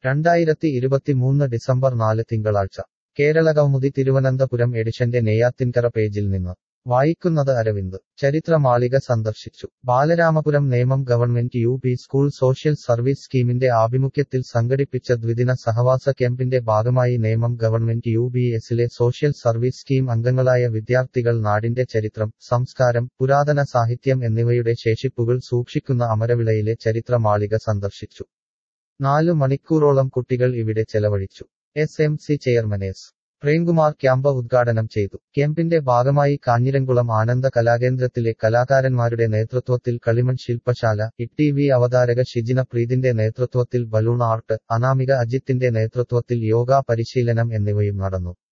രണ്ടായിരത്തി ഇരുപത്തിമൂന്ന് ഡിസംബർ നാല് തിങ്കളാഴ്ച കേരള കൗമുദി തിരുവനന്തപുരം എഡിഷന്റെ നെയ്യാത്തിൻകര പേജിൽ നിന്ന് വായിക്കുന്നത് അരവിന്ദ് ചരിത്രമാളിക സന്ദർശിച്ചു Balaramapuram Nemam government U P school social service സ്കീമിന്റെ ആഭിമുഖ്യത്തിൽ സംഘടിപ്പിച്ച ദ്വിദിന സഹവാസ ക്യാമ്പിന്റെ ഭാഗമായി നേമം ഗവൺമെന്റ് യു ബി എസിലെ സോഷ്യൽ സർവീസ് സ്കീം അംഗങ്ങളായ വിദ്യാർത്ഥികൾ നാടിന്റെ ചരിത്രം സംസ്കാരം പുരാതന സാഹിത്യം എന്നിവയുടെ ശേഷിപ്പുകൾ സൂക്ഷിക്കുന്ന അമരവിളയിലെ ചരിത്രമാളിക സന്ദർശിച്ചു നാലു മണിക്കൂറോളം കുട്ടികൾ ഇവിടെ ചെലവഴിച്ചു S M C chairman S Premkumar camp ഉദ്ഘാടനം ചെയ്തു ക്യാമ്പിന്റെ ഭാഗമായി കാഞ്ഞിരംകുളം ആനന്ദ കലാകേന്ദ്രത്തിലെ കലാകാരന്മാരുടെ നേതൃത്വത്തിൽ കളിമൺ ശില്പശാല ഇ വി അവതാരക ഷിജിന പ്രീതിന്റെ നേതൃത്വത്തിൽ ബലൂൺ ആർട്ട് അനാമിക അജിത്തിന്റെ നേതൃത്വത്തിൽ യോഗ പരിശീലനം എന്നിവയും നടന്നു